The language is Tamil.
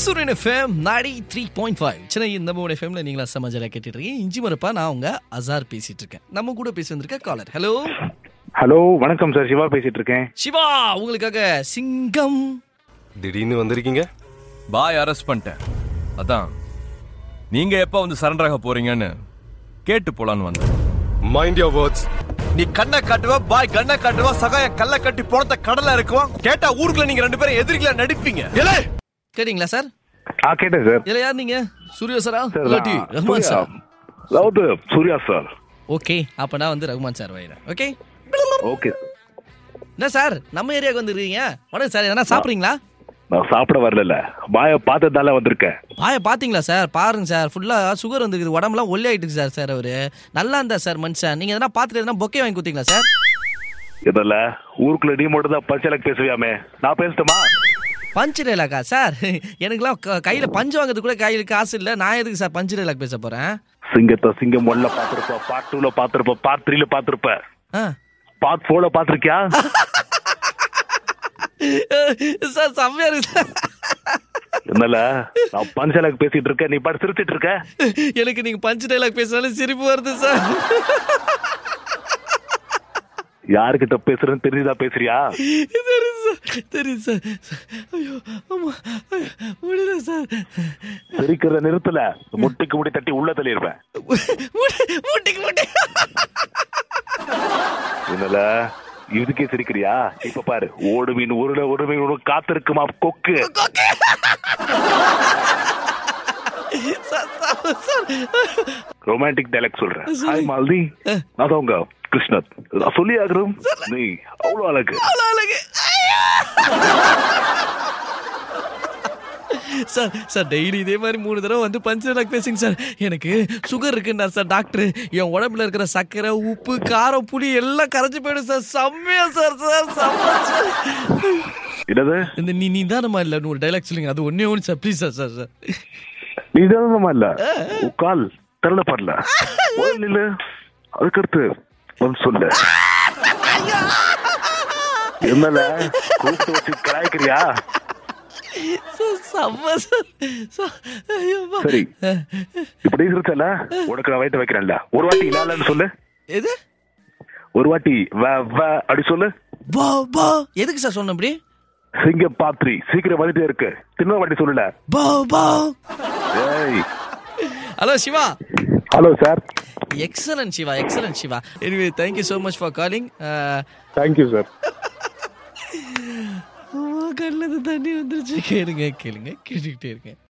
சூரியன் எஃப்எம் நாடி த்ரீ பாயிண்ட் ஃபைவ் சென்னை இந்த மூணு எஃப்எம்ல நீங்களா சமாஜாரா கேட்டுட்டு இருக்கீங்க இஞ்சி மரப்பா நான் உங்க அசார் பேசிட்டு இருக்கேன் நம்ம கூட பேசி வந்திருக்க காலர் ஹலோ ஹலோ வணக்கம் சார் சிவா பேசிட்டு இருக்கேன் சிவா உங்களுக்காக சிங்கம் திடீர்னு வந்திருக்கீங்க பாய் அரெஸ்ட் பண்ணிட்டேன் அதான் நீங்க எப்ப வந்து சரண்டர் ஆக போறீங்கன்னு கேட்டு போலான்னு வந்தேன் மைண்ட் யோர் வேர்ட்ஸ் நீ கண்ணை காட்டுவ பாய் கண்ணை காட்டுவ சகாய கல்ல கட்டி போனத கடல்ல இருக்கும் கேட்டா ஊருக்குள்ள நீங்க ரெண்டு பேரும் எதிரிகளா நடிப்பீங்க ஏலே கேட்டீங்களா சார் ஆ கேட்டேன் சார் இதுல யார் நீங்க சூர்யா சாரா சார் இல்லாட்டி நான் ரஹ்மான் சூர்யா. சார் அதாவது சூர்யா சார் ஓகே அப்ப நான் வந்து ரஹ்மான் சார் வைரேன் ஓகே ஓகே என்ன சார் நம்ம ஏரியாவுக்கு வந்துருக்கீங்க வணக்கம் சார் எதனா சாப்பிட்றீங்களா நான் சாப்பிட வரல பாய பார்த்ததால வந்திருக்கேன் பாய பாத்தீங்களா சார் பாருங்க சார் ஃபுல்லா சுகர் வந்துருக்குது உடம்புலாம் ஒல்லி ஆயிட்டு சார் சார் அவரு நல்லா இருந்தா சார் மனுஷன் நீங்க எதனா பாத்துட்டு எதனா பொக்கே வாங்கி கொடுத்தீங்களா சார் இதல்ல ஊருக்குள்ள நீ மட்டும் தான் பஞ்சலக்கு பேசுவியாமே நான் பேசட்டுமா பஞ்சு டைலாக்கா சார் எனக்குலாம் க- கையில பஞ்சு வாங்குறது கூட கையில காசு இல்ல நான் எதுக்கு சார் பஞ்சு டைலாக் பேச போறேன் சிங்கத்தை சிங்கம் ஒன்ல பாத்திருப்ப பார்ட் டூல பாத்திருப்ப பார்ட் த்ரீல பாத்திருப்ப ஆ. பார்ட் ஃபோர்ல பாத்திருக்கியா சார் செம்மையா இருக்கு சார் என்னல நான் பஞ்சலக்கு பேசிட்டு இருக்கேன் நீ பாட்டு சிரிச்சிட்டு இருக்க எனக்கு நீங்க பஞ்சு டைலாக் பேசினாலும் சிரிப்பு வருது சார் யாருக்கிட்ட பேசுறேன்னு தெரிஞ்சுதா பேசுறியா தெரியுது சார் தெரியுது சார் ஐயோ ஆமா ஐயோ, முடியல சார் சிரிக்கிறத நிறுத்தல முட்டிக்கு முடி தட்டி உள்ள தள்ளிடுவேன் முட்டி- முட்டிக்கு முட்டி என்னல இதுக்கே சிரிக்கிறியா இப்ப பாரு ஓடு மீன் உருளை ஒரு மீன் உருளை காத்திருக்குமா கொக்கு sir, sir, sir. Romantic dialogue சொல்றேன் ஹாய் மால்தி நான் தான் உங்க கிருஷ்ணன் நான் சொல்லி ஆகிறோம் நீ அவ்வளவு அழகு அவ்வளோ அழகு. ஐயா! சார் சார் டெய்லி இதே மாதிரி மூணு தடவை வந்து பஞ்சு டைலாக் பேசுங்க சார் எனக்கு சுகர் இருக்குன்னா சார் டாக்டர் என் உடம்புல இருக்கிற சர்க்கரை உப்பு காரம் புளி எல்லாம் கரைஞ்சு போயிடும் சார் செம்மையா சார் சார் செம்ம சார் என்னது இந்த நீ நீ தானமா இல்ல ஒரு டைலாக் சொல்லுங்க அது ஒன்னே ஒன்று sir please sir sir sir நீ தானமா இல்ல உன் கால் தரல படல நில்லு அதுக்கடுத்து வந்து சொல்லு என்னல கூப்பிட்டு வச்சு கலாய்க்கிறியா சார் செம்ம சார் சார் ஐயோப்பா. சரி இப்படி இருக்கல உனக்கு நான் வயிற்று வைக்கிறேன்ல ஒரு வாட்டி இல்லன்னு சொல்லு எது ஒரு வாட்டி வ வ அப்படி சொல்லு பா பா எதுக்கு சார் சொன்ன அப்படி சிங்க பாத்ரி சீக்கிரம் வந்துட்டே இருக்கு தின்ன வாட்டி சொல்லல பா பா ஏய் hello Siva hello sir excellent Siva excellent Siva anyway thank you so much for calling thank you sir கண்ணில் தண்ணி வந்துருச்சு கேளுங்க கேளுங்க கேட்டுக்கிட்டே இருக்கேன்